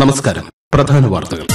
നമസ്കാരം പ്രധാന വാർത്തകൾ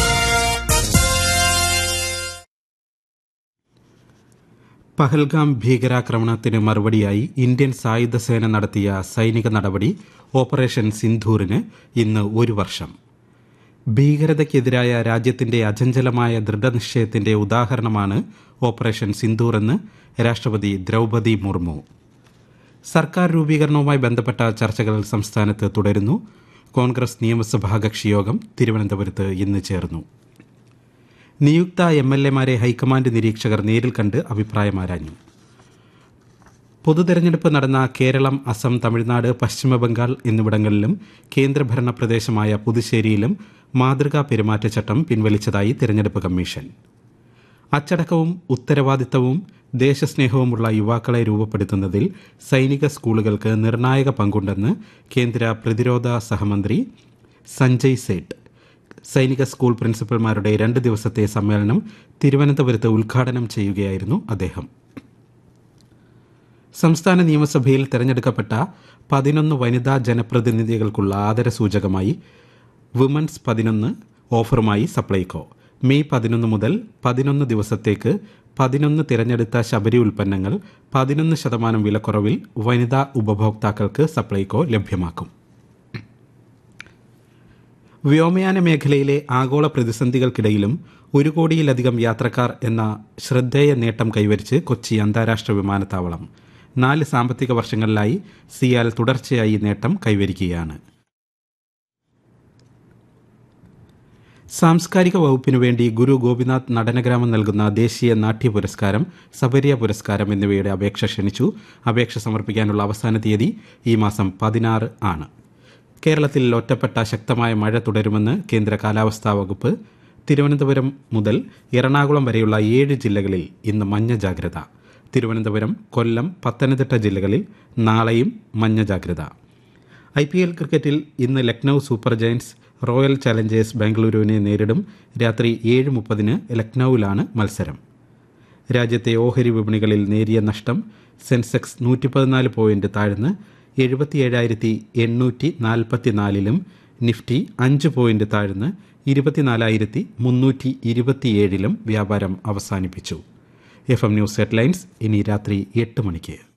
പഹൽഗാം ഭീകരാക്രമണത്തിന് മറുപടിയായി ഇന്ത്യൻ സായുധ സേന നടത്തിയ സൈനിക നടപടി ഓപ്പറേഷൻ സിന്ധൂറിന് ഇന്ന് ഒരു വർഷം ഭീകരതയ്ക്കെതിരായ രാജ്യത്തിന്റെ അചഞ്ചലമായ ദൃഢനിശ്ചയത്തിന്റെ ഉദാഹരണമാണ് ഓപ്പറേഷൻ സിന്ധൂർ എന്ന് രാഷ്ട്രപതി ദ്രൗപദി മുർമു സർക്കാർ രൂപീകരണവുമായി ബന്ധപ്പെട്ട ചർച്ചകൾ സംസ്ഥാനത്ത് തുടരുന്നു കോൺഗ്രസ് നിയമസഭാ കക്ഷിയോഗം തിരുവനന്തപുരത്ത് ഇന്ന് ചേർന്നു നിയുക്ത എം എൽ എമാരെ ഹൈക്കമാൻഡ് നിരീക്ഷകർ നേരിൽ കണ്ട് അഭിപ്രായമാരാഞ്ഞു പൊതുതെരഞ്ഞെടുപ്പ് നടന്ന കേരളം അസം തമിഴ്നാട് പശ്ചിമബംഗാൾ എന്നിവിടങ്ങളിലും കേന്ദ്രഭരണ പ്രദേശമായ പുതുച്ചേരിയിലും മാതൃകാ പെരുമാറ്റച്ചട്ടം പിൻവലിച്ചതായി തെരഞ്ഞെടുപ്പ് കമ്മീഷൻ അച്ചടക്കവും ഉത്തരവാദിത്തവും ദേശസ്നേഹവുമുള്ള യുവാക്കളെ രൂപപ്പെടുത്തുന്നതിൽ സൈനിക സ്കൂളുകൾക്ക് നിർണായക പങ്കുണ്ടെന്ന് കേന്ദ്ര പ്രതിരോധ സഹമന്ത്രി സഞ്ജയ് സേഠ് സൈനിക സ്കൂൾ പ്രിൻസിപ്പൽമാരുടെ രണ്ട് ദിവസത്തെ സമ്മേളനം തിരുവനന്തപുരത്ത് ഉദ്ഘാടനം ചെയ്യുകയായിരുന്നു അദ്ദേഹം സംസ്ഥാന നിയമസഭയിൽ തെരഞ്ഞെടുക്കപ്പെട്ട പതിനൊന്ന് വനിതാ ജനപ്രതിനിധികൾക്കുള്ള ആദരസൂചകമായി വുമൻസ് പതിനൊന്ന് ഓഫറുമായി സപ്ലൈകോ മെയ് പതിനൊന്ന് മുതൽ പതിനൊന്ന് ദിവസത്തേക്ക് പതിനൊന്ന് തിരഞ്ഞെടുത്ത ശബരി ഉൽപ്പന്നങ്ങൾ പതിനൊന്ന് ശതമാനം വിലക്കുറവിൽ വനിതാ ഉപഭോക്താക്കൾക്ക് സപ്ലൈകോ ലഭ്യമാക്കും വ്യോമയാന മേഖലയിലെ ആഗോള പ്രതിസന്ധികൾക്കിടയിലും ഒരു കോടിയിലധികം യാത്രക്കാർ എന്ന ശ്രദ്ധേയ നേട്ടം കൈവരിച്ച് കൊച്ചി അന്താരാഷ്ട്ര വിമാനത്താവളം നാല് സാമ്പത്തിക വർഷങ്ങളിലായി സിയാൽ തുടർച്ചയായി ഈ നേട്ടം കൈവരിക്കുകയാണ് സാംസ്കാരിക വകുപ്പിനു വേണ്ടി ഗുരു ഗോപിനാഥ് നടനഗ്രാമം നൽകുന്ന ദേശീയ നാട്യ പുരസ്കാരം സബരിയ പുരസ്കാരം എന്നിവയുടെ അപേക്ഷ ക്ഷണിച്ചു അപേക്ഷ സമർപ്പിക്കാനുള്ള അവസാന തീയതി ഈ മാസം പതിനാറ് ആണ് കേരളത്തിൽ ഒറ്റപ്പെട്ട ശക്തമായ മഴ തുടരുമെന്ന് കേന്ദ്ര കാലാവസ്ഥാ വകുപ്പ് തിരുവനന്തപുരം മുതൽ എറണാകുളം വരെയുള്ള ഏഴ് ജില്ലകളിൽ ഇന്ന് മഞ്ഞ ജാഗ്രത തിരുവനന്തപുരം കൊല്ലം പത്തനംതിട്ട ജില്ലകളിൽ നാളെയും മഞ്ഞ ജാഗ്രത ഐ പി എൽ ക്രിക്കറ്റിൽ ഇന്ന് Lucknow Super Giants Royal Challengers ബാംഗ്ലൂരുവിനെ നേരിടും രാത്രി ഏഴ് മുപ്പതിന് ലക്നൌവിലാണ് മത്സരം രാജ്യത്തെ ഓഹരി വിപണികളിൽ നേരിയ നഷ്ടം സെൻസെക്സ് നൂറ്റി പതിനാല് പോയിന്റ് താഴ്ന്ന് എഴുപത്തിയേഴായിരത്തി എണ്ണൂറ്റി നാൽപ്പത്തിനാലിലും നിഫ്റ്റി അഞ്ച് പോയിന്റ് താഴ്ന്ന് ഇരുപത്തിനാലായിരത്തി മുന്നൂറ്റി ഇരുപത്തിയേഴിലും വ്യാപാരം അവസാനിപ്പിച്ചു എഫ് എം ന്യൂസ് ഹെഡ്ലൈൻസ് ഇനി രാത്രി എട്ട് മണിക്ക്